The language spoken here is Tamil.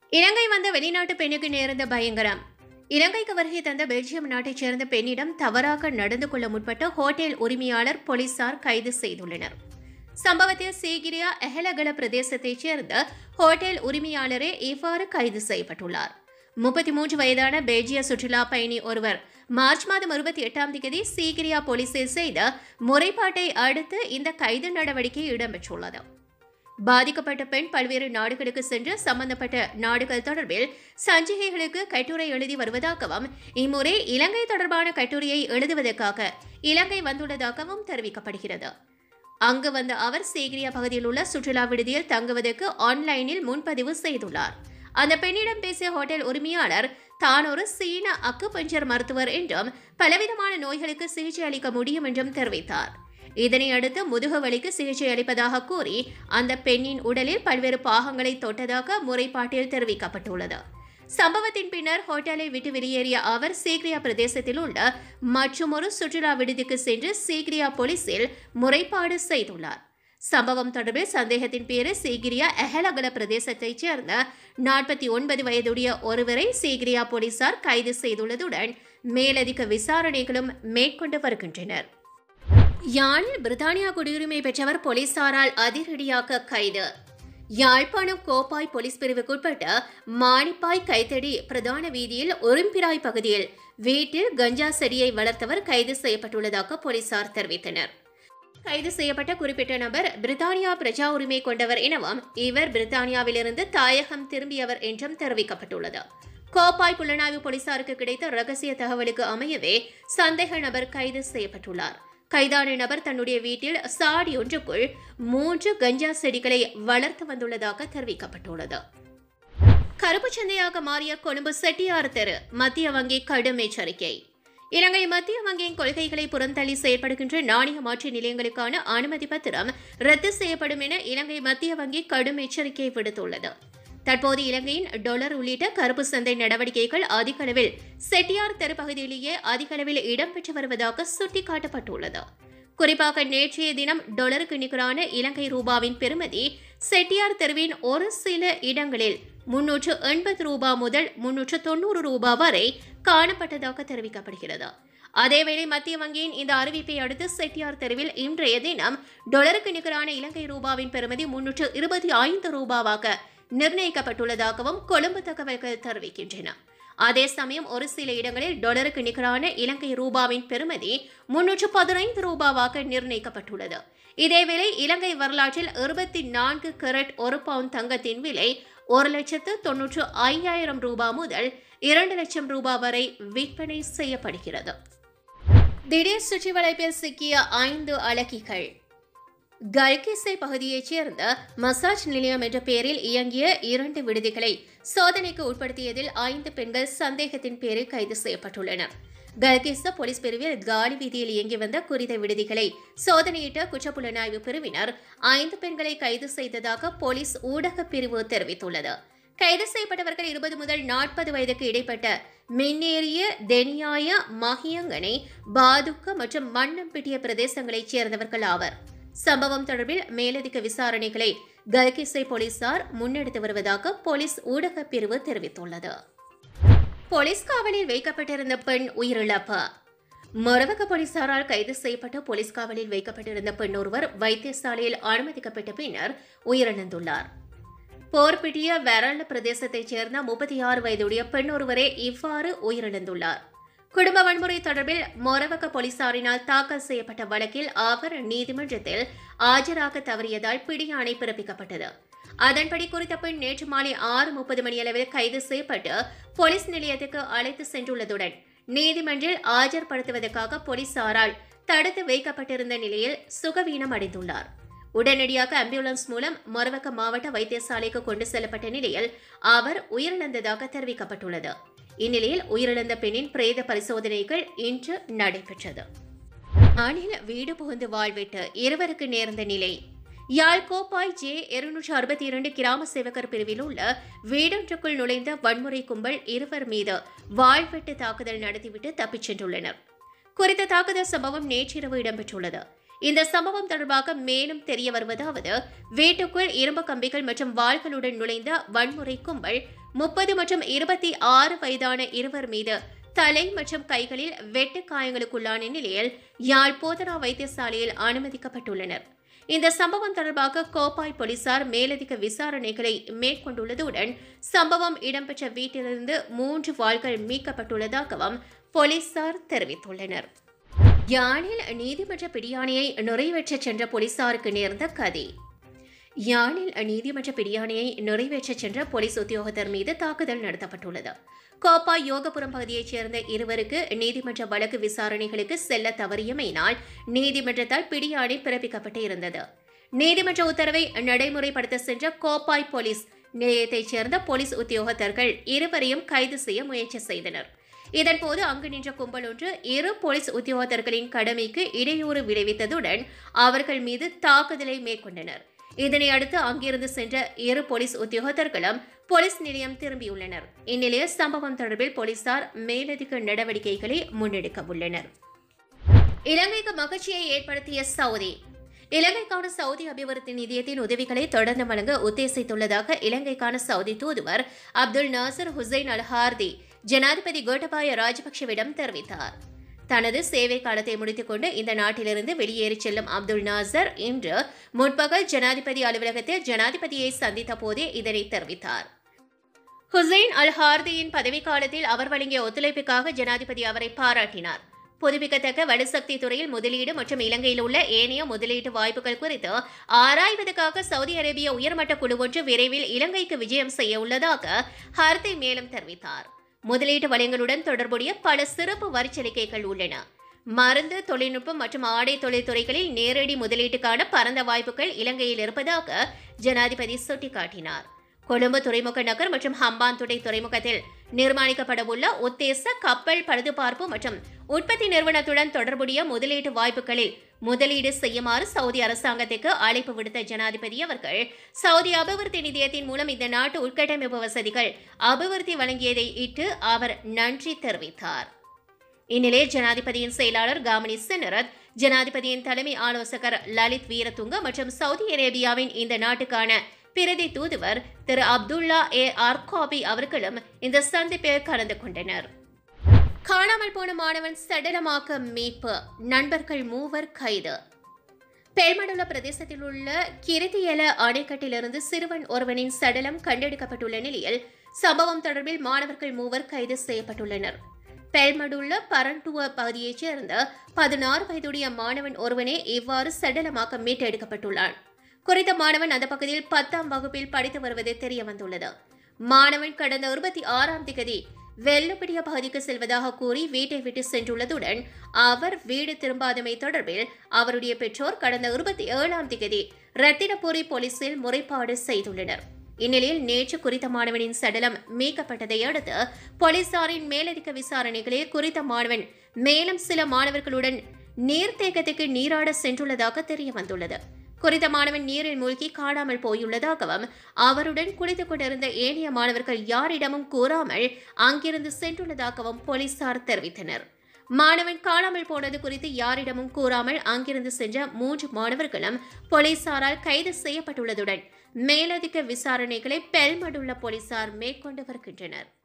இலங்கை வந்த வெளிநாட்டு பெண்ணுக்கு நேர்ந்த பயங்கரம் இலங்கைக்கு வருகை தந்த பெல்ஜியம் நாட்டைச் சேர்ந்த பெண்ணிடம் தவறாக நடந்து கொள்ள முற்பட்ட ஹோட்டல் உரிமையாளர் போலீசார் கைது செய்துள்ளனர் சம்பவத்தில் சீகிரியா எஹலகல பிரதேசத்தைச் சேர்ந்த ஹோட்டல் உரிமையாளரே இவ்வாறு கைது செய்யப்பட்டுள்ளார் முப்பத்தி மூன்று வயதான பெல்ஜிய சுற்றுலா பயணி ஒருவர் மார்ச் மாதம் இருபத்தி எட்டாம் தேதி சீகிரியா போலீசில் செய்த முறைப்பாட்டை அடுத்து இந்த கைது நடவடிக்கை இடம்பெற்றுள்ளது பாதிக்கப்பட்ட பெண் பல்வேறு நாடுகளுக்கு சென்று சம்பந்தப்பட்ட நாடுகள் தொடர்பில் சஞ்சிகைகளுக்கு கட்டுரை எழுதி வருவதாகவும் இம்முறை இலங்கை தொடர்பான கட்டுரையை எழுதுவதற்காக இலங்கை வந்துள்ளதாகவும் தெரிவிக்கப்படுகிறது அங்கு வந்த அவர் சேகிரியா பகுதியில் உள்ள சுற்றுலா விடுதியில் தங்குவதற்கு ஆன்லைனில் முன்பதிவு செய்துள்ளார் அந்த பெண்ணிடம் பேசிய ஹோட்டல் உரிமையாளர் தான் ஒரு சீன அக்குபஞ்சர் மருத்துவர் என்றும் பலவிதமான நோய்களுக்கு சிகிச்சை அளிக்க முடியும் என்றும் தெரிவித்தார் இதனை அடுத்து முதுகு வலிக்கு சிகிச்சை அளிப்பதாக கூறி அந்த பெண்ணின் உடலில் பல்வேறு பாகங்களை தொட்டதாக முறைப்பாட்டில் தெரிவிக்கப்பட்டுள்ளது சம்பவத்தின் பின்னர் ஹோட்டலை விட்டு வெளியேறிய அவர் சீக்ரியா பிரதேசத்தில் உள்ள மற்றொரு சுற்றுலா விடுதிக்கு சென்று சீக்ரியா போலீசில் முறைப்பாடு செய்துள்ளார் சம்பவம் தொடர்பில் சந்தேகத்தின் பேரில் சீகிரியா எஹலகல பிரதேசத்தைச் சேர்ந்த நாற்பத்தி ஒன்பது வயதுடைய ஒருவரை சீகிரியா போலீசார் கைது செய்துள்ளதுடன் மேலதிக விசாரணைகளும் மேற்கொண்டு வருகின்றனர் யாழில் பிரித்தானியா குடியுரிமை பெற்றவர் போலீசாரால் அதிரடியாக கைது யாழ்ப்பாணம் கோப்பாய் போலீஸ் பிரிவுக்குட்பட்ட மானிப்பாய் கைத்தடி பிரதான வீதியில் ஒரும்பிராய் பகுதியில் வீட்டில் கஞ்சா செடியை வளர்த்தவர் கைது செய்யப்பட்டுள்ளதாக போலீசார் தெரிவித்தனர் கைது செய்யப்பட்ட குறிப்பிட்ட நபர் பிரித்தானியா பிரஜா உரிமை கொண்டவர் எனவும் இவர் பிரித்தானியாவிலிருந்து தாயகம் திரும்பியவர் என்றும் தெரிவிக்கப்பட்டுள்ளது கோப்பாய் புலனாய்வு போலீசாருக்கு கிடைத்த ரகசிய தகவலுக்கு அமையவே சந்தேக நபர் கைது செய்யப்பட்டுள்ளார் கைதான நபர் தன்னுடைய வீட்டில் சாடி ஒன்றுக்குள் மூன்று கஞ்சா செடிகளை வளர்த்து வந்துள்ளதாக தெரிவிக்கப்பட்டுள்ளது கருப்பு சந்தையாக மாறிய கொழும்பு செட்டியார் தெரு மத்திய வங்கி கடும் எச்சரிக்கை இலங்கை மத்திய வங்கியின் கொள்கைகளை புறந்தள்ளி செயல்படுகின்ற நாணய மாற்று நிலையங்களுக்கான அனுமதி பத்திரம் ரத்து செய்யப்படும் என இலங்கை மத்திய வங்கி கடும் எச்சரிக்கை விடுத்துள்ளது தற்போது இலங்கையின் டொலர் உள்ளிட்ட கருப்பு சந்தை நடவடிக்கைகள் அதிக அளவில் செட்டியார் தெரு பகுதியிலேயே அதிக அளவில் இடம்பெற்று வருவதாக சுட்டிக்காட்டப்பட்டுள்ளது குறிப்பாக நேற்றைய தினம் டொலருக்கு நிகரான இலங்கை ரூபாவின் பெறுமதி செட்டியார் தெருவின் ஒரு சில இடங்களில் முன்னூற்று எண்பது ரூபாய் முதல் முன்னூற்று தொண்ணூறு ரூபாய் வரை காணப்பட்டதாக தெரிவிக்கப்படுகிறது அதேவேளை மத்திய வங்கியின் இந்த அறிவிப்பை அடுத்து செட்டியார் தெருவில் இன்றைய தினம் டொலருக்கு நிகரான இலங்கை ரூபாவின் பெறுமதி முன்னூற்று இருபத்தி ஐந்து ரூபாவாக நிர்ணயிக்கப்பட்டுள்ளதாகவும் கொழும்பு தகவல்கள் தெரிவிக்கின்றன அதே சமயம் ஒரு சில இடங்களில் டொலருக்கு நிகரான இலங்கை ரூபாவின் பெறுமதி முன்னூற்று பதினைந்து ரூபாவாக நிர்ணயிக்கப்பட்டுள்ளது இதேவேளை இலங்கை வரலாற்றில் இருபத்தி நான்கு கரட் ஒரு பவுண்ட் தங்கத்தின் விலை ஒரு லட்சத்து தொன்னூற்று ஐயாயிரம் ரூபாய் முதல் இரண்டு லட்சம் ரூபாய் வரை விற்பனை செய்யப்படுகிறது திடீர் சுற்றி வளைப்பில் சிக்கிய ஐந்து அழகிகள் கல்கிசை பகுதியைச் சேர்ந்த மசாஜ் நிலையம் என்ற பெயரில் இயங்கிய இரண்டு விடுதிகளை சோதனைக்கு உட்படுத்தியதில் ஐந்து பெண்கள் சந்தேகத்தின் பேரில் கைது செய்யப்பட்டுள்ளனர் கல்கிஸ்த போலீஸ் பிரிவில் காலி வீதியில் இயங்கி வந்த குறித்த விடுதிகளை சோதனையிட்ட குற்றப்புலனாய்வு பிரிவினர் ஐந்து பெண்களை கைது செய்ததாக போலீஸ் ஊடக பிரிவு தெரிவித்துள்ளது கைது செய்யப்பட்டவர்கள் இருபது முதல் நாற்பது வயதுக்கு இடைப்பட்ட மின்னேறிய தெனியாய மகியங்கனை பாதுக்க மற்றும் மன்னம்பிட்டிய பிரதேசங்களைச் சேர்ந்தவர்கள் ஆவர் சம்பவம் தொடர்பில் மேலதிக விசாரணைகளை கல்கிசை போலீசார் முன்னெடுத்து வருவதாக போலீஸ் ஊடக பிரிவு தெரிவித்துள்ளது போலீஸ் காவலில் வைக்கப்பட்டிருந்த பெண் உயிரிழப்பு மொரவக போலீசாரால் கைது செய்யப்பட்ட போலீஸ் காவலில் வைக்கப்பட்டிருந்த பெண் ஒருவர் வைத்தியசாலையில் அனுமதிக்கப்பட்ட பின்னர் உயிரிழந்துள்ளார் போர்பிட்டிய வெரள பிரதேசத்தைச் சேர்ந்த முப்பத்தி ஆறு வயதுடைய பெண் ஒருவரே இவ்வாறு உயிரிழந்துள்ளார் குடும்ப வன்முறை தொடர்பில் மொரவக போலீசாரினால் தாக்கல் செய்யப்பட்ட வழக்கில் அவர் நீதிமன்றத்தில் ஆஜராக தவறியதால் பிடியாணை பிறப்பிக்கப்பட்டது அதன்படி குறித்த பெண் நேற்று மாலை ஆறு முப்பது மணியளவில் கைது செய்யப்பட்டு போலீஸ் நிலையத்துக்கு அழைத்து சென்றுள்ளதுடன் நீதிமன்றில் ஆஜர்படுத்துவதற்காக போலீசாரால் தடுத்து வைக்கப்பட்டிருந்த நிலையில் சுகவீனம் அடைந்துள்ளார் உடனடியாக ஆம்புலன்ஸ் மூலம் மொரவக்க மாவட்ட வைத்தியசாலைக்கு கொண்டு செல்லப்பட்ட நிலையில் அவர் உயிரிழந்ததாக தெரிவிக்கப்பட்டுள்ளது இந்நிலையில் உயிரிழந்த பெண்ணின் பிரேத பரிசோதனைகள் இன்று நடைபெற்றது நாளில் வீடு புகுந்து வாழ்விட்டு இருவருக்கு நேர்ந்த நிலை யாழ் கோப்பாய் ஜே இருநூற்று அறுபத்தி இரண்டு கிராம சேவகர் பிரிவில் உள்ள வீடொன்றுக்குள் நுழைந்த வன்முறை கும்பல் இருவர் மீது வாழ்வெட்டு தாக்குதல் நடத்திவிட்டு தப்பிச் சென்றுள்ளனர் குறித்த தாக்குதல் சம்பவம் நேற்றிரவு இடம்பெற்றுள்ளது இந்த சம்பவம் தொடர்பாக மேலும் தெரிய வருவதாவது வீட்டுக்குள் இரும்பு கம்பிகள் மற்றும் வாள்களுடன் நுழைந்த வன்முறை கும்பல் முப்பது மற்றும் இருபத்தி ஆறு வயதான இருவர் மீது தலை மற்றும் கைகளில் வெட்டு காயங்களுக்குள்ளான நிலையில் யாழ் போதனா வைத்தியசாலையில் அனுமதிக்கப்பட்டுள்ளனர் இந்த சம்பவம் தொடர்பாக கோப்பாய் போலீசார் மேலதிக விசாரணைகளை மேற்கொண்டுள்ளதுடன் சம்பவம் இடம்பெற்ற வீட்டிலிருந்து மூன்று வாள்கள் மீட்கப்பட்டுள்ளதாகவும் போலீசார் தெரிவித்துள்ளனர் யாழில் நீதிமன்ற பிடியாணையை நிறைவேற்றச் சென்ற போலீசாருக்கு நேர்ந்த கதி யாழில் நீதிமன்ற பிடியாணையை நிறைவேற்றச் சென்ற போலீஸ் உத்தியோகத்தர் மீது தாக்குதல் நடத்தப்பட்டுள்ளது கோப்பா யோகபுரம் பகுதியைச் சேர்ந்த இருவருக்கு நீதிமன்ற வழக்கு விசாரணைகளுக்கு செல்ல தவறியமையினால் நீதிமன்றத்தால் பிடியாணை பிறப்பிக்கப்பட்டு இருந்தது நீதிமன்ற உத்தரவை நடைமுறைப்படுத்த சென்ற கோப்பாய் போலீஸ் நிலையத்தைச் சேர்ந்த போலீஸ் உத்தியோகத்தர்கள் இருவரையும் கைது செய்ய முயற்சி செய்தனர் இதன்போது அங்கு நின்ற கும்பல் ஒன்று இரு போலீஸ் உத்தியோகத்தர்களின் கடமைக்கு இடையூறு விளைவித்ததுடன் அவர்கள் மீது தாக்குதலை மேற்கொண்டனர் இதனை அடுத்து அங்கிருந்து சென்ற இரு போலீஸ் உத்தியோகத்தர்களும் போலீஸ் நிலையம் திரும்பியுள்ளனர் இந்நிலையில் சம்பவம் தொடர்பில் போலீசார் மேலதிக நடவடிக்கைகளை முன்னெடுக்க உள்ளனர் இலங்கைக்கு மகிழ்ச்சியை ஏற்படுத்திய சவுதி இலங்கைக்கான சவுதி அபிவிருத்தி நிதியத்தின் உதவிகளை தொடர்ந்து வழங்க உத்தேசித்துள்ளதாக இலங்கைக்கான சவுதி தூதுவர் அப்துல் நாசர் ஹுசைன் அல் ஹார்தி ஜனாதிபதி கோட்டபாய ராஜபக்சவிடம் தெரிவித்தார் தனது சேவை காலத்தை முடித்துக் கொண்டு இந்த நாட்டிலிருந்து வெளியேறிச் செல்லும் அப்துல் நாசர் இன்று முற்பகல் ஜனாதிபதி அலுவலகத்தில் ஜனாதிபதியை சந்தித்த போதே இதனை தெரிவித்தார் ஹுசைன் அல் ஹார்தியின் பதவிக்காலத்தில் அவர் வழங்கிய ஒத்துழைப்புக்காக ஜனாதிபதி அவரை பாராட்டினார் புதுப்பிக்கத்தக்க வலுசக்தி துறையில் முதலீடு மற்றும் இலங்கையில் உள்ள ஏனைய முதலீட்டு வாய்ப்புகள் குறித்து ஆராய்வதற்காக சவுதி அரேபிய உயர்மட்ட குழு ஒன்று விரைவில் இலங்கைக்கு விஜயம் செய்ய உள்ளதாக ஹர்தி மேலும் தெரிவித்தார் முதலீட்டு வளங்களுடன் தொடர்புடைய பல சிறப்பு வரிச்சலுகைகள் உள்ளன மருந்து தொழில்நுட்பம் மற்றும் ஆடை தொழில்துறைகளில் நேரடி முதலீட்டுக்கான பரந்த வாய்ப்புகள் இலங்கையில் இருப்பதாக ஜனாதிபதி சுட்டிக்காட்டினார் கொழும்பு துறைமுக நகர் மற்றும் ஹம்பாந்துடை துறைமுகத்தில் நிர்மாணிக்கப்படவுள்ள உத்தேச கப்பல் பழுதுபார்ப்பு மற்றும் உற்பத்தி நிறுவனத்துடன் தொடர்புடைய முதலீட்டு வாய்ப்புகளில் முதலீடு செய்யுமாறு சவுதி அரசாங்கத்திற்கு அழைப்பு விடுத்த ஜனாதிபதி அவர்கள் சவுதி அபிவிருத்தி நிதியத்தின் மூலம் இந்த நாட்டு உட்கட்டமைப்பு வசதிகள் அபிவிருத்தி வழங்கியதை இட்டு அவர் நன்றி தெரிவித்தார் இந்நிலையில் ஜனாதிபதியின் செயலாளர் காமினி செனரத் ஜனாதிபதியின் தலைமை ஆலோசகர் லலித் வீரதுங்க மற்றும் சவுதி அரேபியாவின் இந்த நாட்டுக்கான பிரதி தூதுவர் திரு அப்துல்லா ஏ ஆர்காபி அவர்களும் இந்த சந்திப்பில் கலந்து கொண்டனர் காணாமல் போன மாணவன் சடலமாக்க மீட்பு நண்பர்கள் மூவர் கைது பெல்மடுல பிரதேசத்தில் உள்ள கிருத்தியல அணைக்கட்டிலிருந்து சிறுவன் ஒருவனின் சடலம் கண்டெடுக்கப்பட்டுள்ள நிலையில் சம்பவம் தொடர்பில் மாணவர்கள் மூவர் கைது செய்யப்பட்டுள்ளனர் பெல்மடுள்ள பரண்டுவ பகுதியைச் சேர்ந்த பதினாறு வயதுடைய மாணவன் ஒருவனே இவ்வாறு சடலமாக மீட்டெடுக்கப்பட்டுள்ளான் குறித்த மாணவன் அந்த பகுதியில் பத்தாம் வகுப்பில் படித்து வருவது தெரிய வந்துள்ளது மாணவன் கடந்த இருபத்தி ஆறாம் திகதி வெள்ளப்பிடிய பகுதிக்கு செல்வதாக கூறி வீட்டை விட்டு சென்றுள்ளதுடன் அவர் வீடு திரும்பாதமை தொடர்பில் அவருடைய பெற்றோர் கடந்த இருபத்தி ஏழாம் திகதி ரத்தினபுரி போலீசில் முறைப்பாடு செய்துள்ளனர் இந்நிலையில் நேற்று குறித்த மாணவனின் சடலம் மீட்கப்பட்டதை அடுத்து போலீசாரின் மேலதிக விசாரணைகளில் குறித்த மாணவன் மேலும் சில மாணவர்களுடன் நீர்த்தேக்கத்துக்கு நீராட சென்றுள்ளதாக தெரிய வந்துள்ளது குறித்த மாணவன் நீரில் மூழ்கி காணாமல் போயுள்ளதாகவும் அவருடன் குளித்துக் கொண்டிருந்த ஏனைய மாணவர்கள் யாரிடமும் கூறாமல் அங்கிருந்து சென்றுள்ளதாகவும் போலீசார் தெரிவித்தனர் மாணவன் காணாமல் போனது குறித்து யாரிடமும் கூறாமல் அங்கிருந்து சென்ற மூன்று மாணவர்களும் போலீசாரால் கைது செய்யப்பட்டுள்ளதுடன் மேலதிக விசாரணைகளை பெல்மடுள்ள போலீசார் மேற்கொண்டு வருகின்றனர்